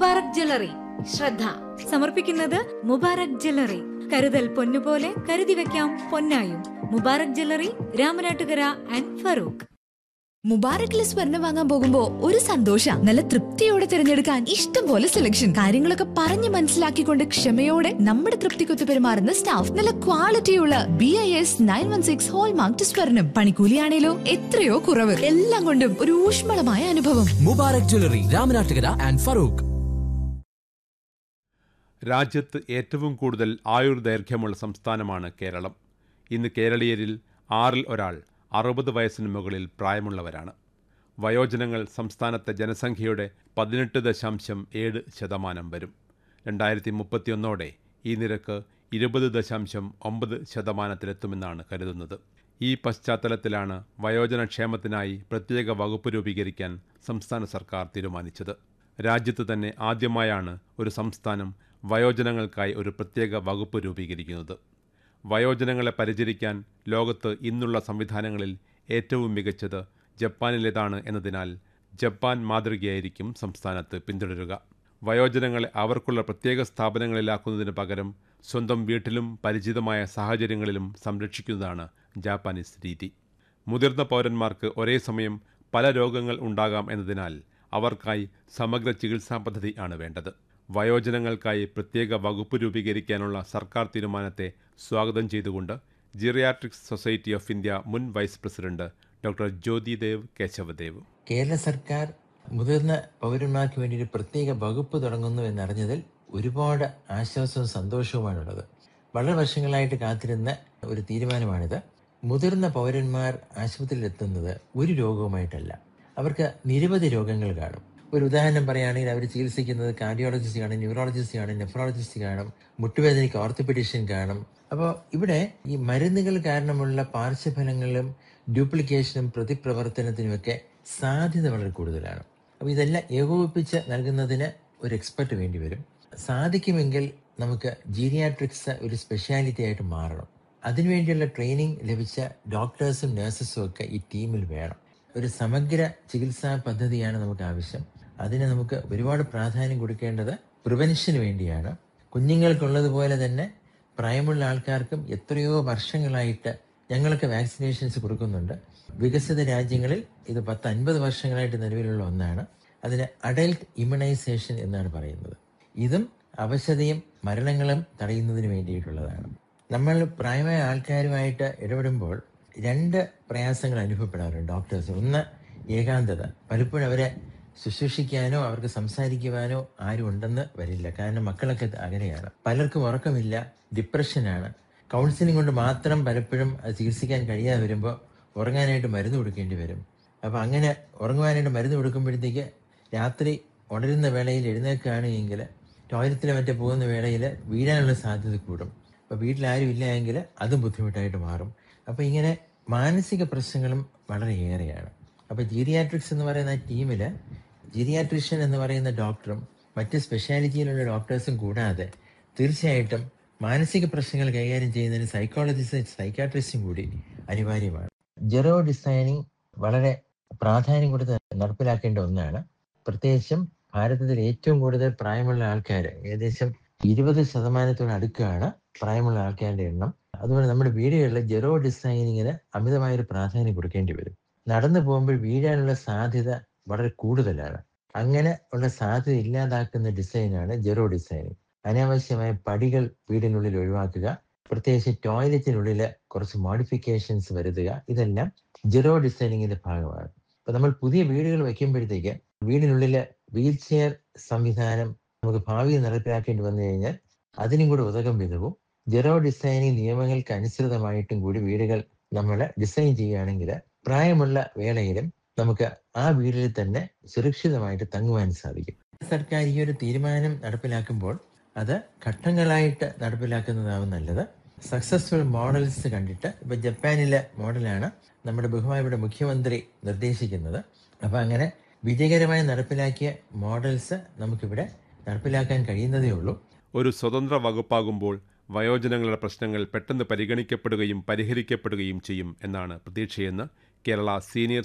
Mubarak jewellery ശ്രദ്ധ സമർപ്പിക്കുന്നത് Mubarak jewellery കരുതൽ പൊന്നുപോലെ കരുതി വെക്കാം പൊന്നായും മുബാറക് ജ്വല്ലറി രാമനാട്ടുകര ആൻഡ് ഫറൂഖ് മുബാറക്കിലെ സ്വർണം വാങ്ങാൻ പോകുമ്പോ ഒരു സന്തോഷ നല്ല തൃപ്തിയോടെ തിരഞ്ഞെടുക്കാൻ ഇഷ്ടം പോലെ സെലക്ഷൻ കാര്യങ്ങളൊക്കെ പറഞ്ഞു മനസ്സിലാക്കിക്കൊണ്ട് ക്ഷമയോടെ നമ്മുടെ തൃപ്തിക്കൊത്ത് പെരുമാറുന്ന സ്റ്റാഫ് നല്ല ക്വാളിറ്റിയുള്ള B I S nine one six hallmark സ്വർണം പണിക്കൂലിയാണേലോ എത്രയോ കുറവ് എല്ലാം കൊണ്ടും ഒരു ഊഷ്മളമായ അനുഭവം മുബാറക് ജ്വല്ലറി രാമനാട്ടുകര ആൻഡ് ഫറൂഖ് രാജ്യത്ത് ഏറ്റവും കൂടുതൽ ആയുർദൈർഘ്യമുള്ള സംസ്ഥാനമാണ് കേരളം ഇന്ന് കേരളീയരിൽ ആറിൽ ഒരാൾ അറുപത് വയസ്സിന് മുകളിൽ പ്രായമുള്ളവരാണ് വയോജനങ്ങൾ സംസ്ഥാനത്തെ ജനസംഖ്യയുടെ പതിനെട്ട് ദശാംശം ഏഴ് ശതമാനം വരും രണ്ടായിരത്തി മുപ്പത്തിയൊന്നോടെ ഈ നിരക്ക് ഇരുപത് ദശാംശം ഒമ്പത് ശതമാനത്തിലെത്തുമെന്നാണ് കരുതുന്നത് ഈ പശ്ചാത്തലത്തിലാണ് വയോജനക്ഷേമത്തിനായി പ്രത്യേക വകുപ്പ് രൂപീകരിക്കാൻ സംസ്ഥാന സർക്കാർ തീരുമാനിച്ചത് രാജ്യത്ത് തന്നെ ആദ്യമായാണ് ഒരു സംസ്ഥാനം വയോജനങ്ങൾക്കായി ഒരു പ്രത്യേക വകുപ്പ് രൂപീകരിക്കുന്നത് വയോജനങ്ങളെ പരിചരിക്കാൻ ലോകത്ത് ഇന്നുള്ള സംവിധാനങ്ങളിൽ ഏറ്റവും മികച്ചത് ജപ്പാനിലേതാണ് എന്നതിനാൽ ജപ്പാൻ മാതൃകയായിരിക്കും സംസ്ഥാനത്ത് പിന്തുടരുക വയോജനങ്ങളെ അവർക്കുള്ള പ്രത്യേക സ്ഥാപനങ്ങളിലാക്കുന്നതിന് പകരം സ്വന്തം വീട്ടിലും പരിചിതമായ സാഹചര്യങ്ങളിലും സംരക്ഷിക്കുന്നതാണ് ജാപ്പാനീസ് രീതി മുതിർന്ന പൗരന്മാർക്ക് ഒരേ സമയം പല രോഗങ്ങൾ ഉണ്ടാകാം എന്നതിനാൽ അവർക്കായി സമഗ്ര ചികിത്സാ പദ്ധതി ആണ് വേണ്ടത് വയോജനങ്ങൾക്കായി പ്രത്യേക വകുപ്പ് രൂപീകരിക്കാനുള്ള സർക്കാർ തീരുമാനത്തെ സ്വാഗതം ചെയ്തുകൊണ്ട് ജിറിയാട്രിക്സ് സൊസൈറ്റി ഓഫ് ഇന്ത്യ മുൻ vice president doctor Jyothidev Keshavdev Kerala സർക്കാർ മുതിർന്ന പൗരന്മാർക്ക് വേണ്ടി ഒരു പ്രത്യേക വകുപ്പ് തുടങ്ങുന്നു എന്നറിഞ്ഞതിൽ ഒരുപാട് ആശ്വാസവും സന്തോഷവുമാണുള്ളത് വളരെ വർഷങ്ങളായിട്ട് കാത്തിരുന്ന ഒരു തീരുമാനമാണിത് മുതിർന്ന പൗരന്മാർ ആശുപത്രിയിൽ എത്തുന്നത് ഒരു രോഗവുമായിട്ടല്ല അവർക്ക് നിരവധി രോഗങ്ങൾ കാണും ഒരു ഉദാഹരണം പറയുകയാണെങ്കിൽ അവർ ചികിത്സിക്കുന്നത് കാർഡിയോളജിസ്റ്റ് കാണും ന്യൂറോളജിസ്റ്റ് കാണും നെഫ്രോളജിസ്റ്റ് കാണും മുട്ടുവേദനയ്ക്ക് ഓർത്തോപെഡീഷ്യൻ കാണും അപ്പോൾ ഇവിടെ ഈ മരുന്നുകൾ കാരണമുള്ള പാർശ്വഫലങ്ങളും ഡ്യൂപ്ലിക്കേഷനും പ്രതിപ്രവർത്തനത്തിനുമൊക്കെ സാധ്യത വളരെ കൂടുതലാണ് അപ്പോൾ ഇതെല്ലാം ഏകോപിപ്പിച്ച് നൽകുന്നതിന് ഒരു എക്സ്പെർട്ട് വേണ്ടി വരും സാധിക്കുമെങ്കിൽ നമുക്ക് ജീരിയാട്രിക്സ് ഒരു സ്പെഷ്യാലിറ്റി ആയിട്ട് മാറണം അതിനുവേണ്ടിയുള്ള ട്രെയിനിങ് ലഭിച്ച ഡോക്ടേഴ്സും നഴ്സസും ഒക്കെ ഈ ടീമിൽ വേണം ഒരു സമഗ്ര ചികിത്സാ പദ്ധതിയാണ് നമുക്ക് ആവശ്യം അതിന് നമുക്ക് ഒരുപാട് പ്രാധാന്യം കൊടുക്കേണ്ടത് പ്രിവെൻഷന് വേണ്ടിയാണ് കുഞ്ഞുങ്ങൾക്കുള്ളതുപോലെ തന്നെ പ്രായമുള്ള ആൾക്കാർക്കും എത്രയോ വർഷങ്ങളായിട്ട് ഞങ്ങളൊക്കെ വാക്സിനേഷൻസ് കൊടുക്കുന്നുണ്ട് വികസിത രാജ്യങ്ങളിൽ ഇത് പത്ത് അൻപത് വർഷങ്ങളായിട്ട് നിലവിലുള്ള ഒന്നാണ് അതിന് അഡൽട്ട് ഇമ്മ്യൂണൈസേഷൻ എന്നാണ് പറയുന്നത് ഇതും അവശതയും മരണങ്ങളും തടയുന്നതിന് വേണ്ടിയിട്ടുള്ളതാണ് നമ്മൾ പ്രായമായ ആൾക്കാരുമായിട്ട് ഇടപെടുമ്പോൾ രണ്ട് പ്രയാസങ്ങൾ അനുഭവപ്പെടാറുണ്ട് ഡോക്ടേഴ്സ് ഒന്ന് ഏകാന്തത പലപ്പോഴും അവരെ ശുശ്രൂഷിക്കാനോ അവർക്ക് സംസാരിക്കുവാനോ ആരും ഉണ്ടെന്ന് വരില്ല കാരണം മക്കളൊക്കെ അകലെയാണ് പലർക്കും ഉറക്കമില്ല ഡിപ്രഷനാണ് കൗൺസിലിംഗ് കൊണ്ട് മാത്രം പലപ്പോഴും അത് ചികിത്സിക്കാൻ കഴിയാതെ വരുമ്പോൾ ഉറങ്ങാനായിട്ട് മരുന്ന് കൊടുക്കേണ്ടി വരും അപ്പോൾ അങ്ങനെ ഉറങ്ങുവാനായിട്ട് മരുന്ന് കൊടുക്കുമ്പോഴത്തേക്ക് രാത്രി ഉണരുന്ന വേളയിൽ എഴുന്നേൽക്കുകയാണെങ്കിൽ ടോയ്ലറ്റിൽ മറ്റേ പോകുന്ന വേളയിൽ വീഴാനുള്ള സാധ്യത കൂടും അപ്പോൾ വീട്ടിലാരും ഇല്ല എങ്കിൽ അതും ബുദ്ധിമുട്ടായിട്ട് മാറും അപ്പോൾ ഇങ്ങനെ മാനസിക പ്രശ്നങ്ങളും വളരെയേറെയാണ് അപ്പോൾ ജീരിയാട്രിക്സ് എന്ന് പറയുന്ന ടീമിൽ ജീരിയാട്രിഷ്യൻ എന്ന് പറയുന്ന ഡോക്ടറും മറ്റ് സ്പെഷ്യാലിറ്റിയിലുള്ള ഡോക്ടേഴ്സും കൂടാതെ തീർച്ചയായിട്ടും മാനസിക പ്രശ്നങ്ങൾ കൈകാര്യം ചെയ്യുന്നതിന് സൈക്കോളജിസ്റ്റും സൈക്കാട്രിസ്റ്റും കൂടി അനിവാര്യമാണ് ജെറോ ഡിസൈനിങ് വളരെ പ്രാധാന്യം കൊടുത്ത് നടപ്പിലാക്കേണ്ട ഒന്നാണ് പ്രത്യേകിച്ചും ഭാരതത്തിൽ ഏറ്റവും കൂടുതൽ പ്രായമുള്ള ആൾക്കാർ ഏകദേശം ഇരുപത് ശതമാനത്തോട് അടുക്കുകയാണ് പ്രായമുള്ള ആൾക്കാരുടെ എണ്ണം അതുകൊണ്ട് നമ്മുടെ വീടുകളിൽ ജെറോ ഡിസൈനിങ്ങിന് അമിതമായൊരു പ്രാധാന്യം കൊടുക്കേണ്ടി വരും നടന്നു പോകുമ്പോൾ വീഴാനുള്ള സാധ്യത വളരെ കൂടുതലാണ് അങ്ങനെ ഉള്ള സാധ്യത ഇല്ലാതാക്കുന്ന ഡിസൈനാണ് ജെറോ ഡിസൈനിങ് അനാവശ്യമായ പടികൾ വീടിനുള്ളിൽ ഒഴിവാക്കുക പ്രത്യേകിച്ച് ടോയ്ലറ്റിനുള്ളിൽ കുറച്ച് മോഡിഫിക്കേഷൻസ് വരുത്തുക ഇതെല്ലാം ജെറോ ഡിസൈനിങ്ങിന്റെ ഭാഗമാണ് ഇപ്പൊ നമ്മൾ പുതിയ വീടുകൾ വെക്കുമ്പോഴത്തേക്ക് വീടിനുള്ളിൽ വീൽ ചെയർ സംവിധാനം നമുക്ക് ഭാവിയിൽ നടപ്പിലാക്കേണ്ടി വന്നു കഴിഞ്ഞാൽ അതിനും കൂടെ ഉതകം വിധവും ജെറോ ഡിസൈനിങ് നിയമങ്ങൾക്ക് അനുസൃതമായിട്ടും കൂടി വീടുകൾ നമ്മൾ ഡിസൈൻ ചെയ്യുകയാണെങ്കിൽ പ്രായമുള്ള വേളയിലും നമുക്ക് ആ വീട്ടിൽ തന്നെ സുരക്ഷിതമായിട്ട് തങ്ങുവാൻ സാധിക്കും സർക്കാർ ഈ ഒരു തീരുമാനം നടപ്പിലാക്കുമ്പോൾ അത് ഘട്ടങ്ങളായിട്ട് നടപ്പിലാക്കുന്നതാവും നല്ലത് സക്സസ്ഫുൾ മോഡൽസ് കണ്ടിട്ട് ഇപ്പൊ ജപ്പാനിലെ മോഡലാണ് നമ്മുടെ ബഹുമാനയുടെ മുഖ്യമന്ത്രി നിർദ്ദേശിക്കുന്നത് അപ്പൊ അങ്ങനെ വിജയകരമായി നടപ്പിലാക്കിയ മോഡൽസ് നമുക്കിവിടെ നടപ്പിലാക്കാൻ കഴിയുന്നതേ ഉള്ളൂ ഒരു സ്വതന്ത്ര വകുപ്പാകുമ്പോൾ വയോജനങ്ങളുടെ പ്രശ്നങ്ങൾ പെട്ടെന്ന് പരിഗണിക്കപ്പെടുകയും പരിഹരിക്കപ്പെടുകയും ചെയ്യും എന്നാണ് പ്രതീക്ഷയെന്ന് കേരള സീനിയർ